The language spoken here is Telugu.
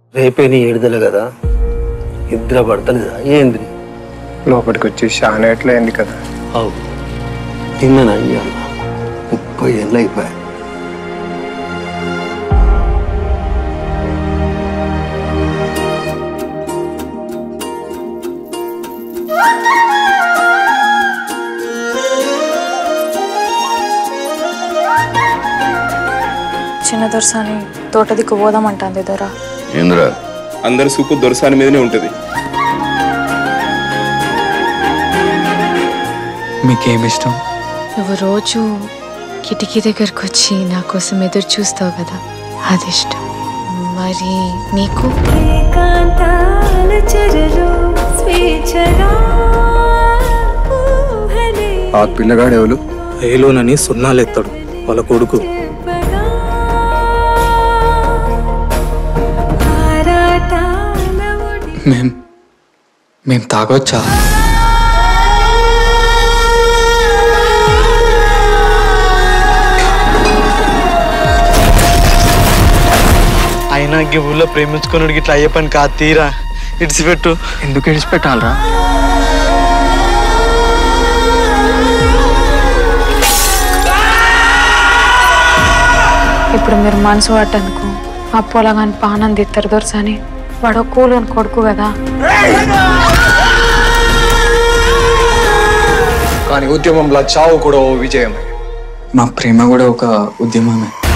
రేపే నీ ఏడుదల కదా ఇద్దరు పడతలేదా ఏంది లోపలికి వచ్చి చాలా ఎట్లా అయింది కదా అవు నిన్న అయ్యాల ముప్పై ఏళ్ళు అయిపోయాయి చిన్న దొరసాని తోట దిక్కు పోదామంటుంది దొర ఏంద్రా అందరి సూపు దొరసాని మీదనే ఉంటుంది మీకేమిష్టం నువ్వు రోజు కిటికీ దగ్గరకు వచ్చి నా కోసం ఎదురు చూస్తావు కదా అది ఇష్టం మరి నీకు ఏకాంతాల చెరలో స్వేచ్ఛగా ఊహలే ఆ పిల్లగాడు ఎవరు ఏలోనని సున్నాలు ఎత్తాడు వాళ్ళ కొడుకు చెప్పగా ఆరాటాల ఒడి మేం మేం తాగొచ్చా అయినా ఈ ఊళ్ళో ప్రేమించుకున్నాడు ఇట్లా అయ్యే పని కాదు తీరా ఇడిచిపెట్టు ఎందుకు విడిచిపెట్టాలరా ఇప్పుడు మీరు మనసు పట్టేందుకు ఆ పొలగాని పానం తిత్తారు దొరసాని వాడు కూలోని కొడుకు కదా కానీ ఉద్యమంలో చావు కూడా ఓ విజయమే మా ప్రేమ కూడా ఒక ఉద్యమమే